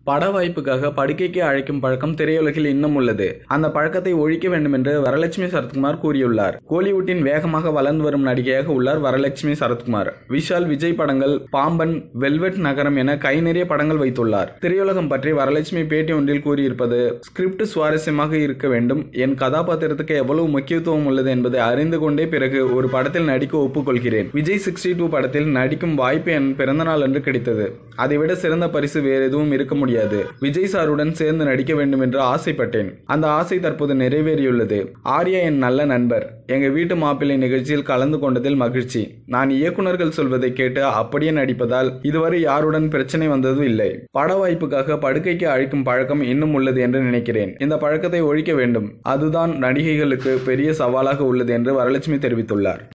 பட வாய்ப்புக்காக படுக்கைக்கு அழைக்கும் பழக்கம் திரையுலகில் இன்னும் உள்ளது அந்த பழக்கத்தை ஒழிக்க வேண்டும் என்று வரலட்சுமி சரத்குமார் கூறியுள்ளார் கோலிவுட்டின் வேகமாக வளர்ந்து வரும் நடிகையாக உள்ளார் வரலட்சுமி சரத்குமார் விஷால் விஜய் படங்கள் பாம்பன் வெல்வெட் நகரம் என கை நிறைய படங்கள் வைத்துள்ளார் திரையுலகம் பற்றி வரலட்சுமி பேட்டி ஒன்றில் கூறியிருப்பது ஸ்கிரிப்ட் சுவாரஸ்யமாக இருக்க வேண்டும் என் கதாபாத்திரத்துக்கு எவ்வளவு முக்கியத்துவம் உள்ளது என்பதை அறிந்து கொண்டே பிறகு ஒரு படத்தில் நடிக்க ஒப்புக்கொள்கிறேன் விஜய் சிக்ஸ்டி டூ படத்தில் நடிக்கும் வாய்ப்பு என் பிறந்தநாள் அன்று கிடைத்தது அதைவிட சிறந்த பரிசு வேறு எதுவும் இருக்க முடியாது விஜய் சாருடன் சேர்ந்து நடிக்க வேண்டும் என்று ஆசைப்பட்டேன் அந்த ஆசை தற்போது நிறைவேறியுள்ளது ஆர்யா என் நல்ல நண்பர் எங்க வீட்டு மாப்பிள்ளை நிகழ்ச்சியில் கலந்து கொண்டதில் மகிழ்ச்சி நான் இயக்குனர்கள் சொல்வதை கேட்டு அப்படியே நடிப்பதால் இதுவரை யாருடன் பிரச்சனை வந்ததும் இல்லை பட வாய்ப்புக்காக படுக்கைக்கு அழைக்கும் பழக்கம் இன்னும் உள்ளது என்று நினைக்கிறேன் இந்த பழக்கத்தை ஒழிக்க வேண்டும் அதுதான் நடிகைகளுக்கு பெரிய சவாலாக உள்ளது என்று வரலட்சுமி தெரிவித்துள்ளார்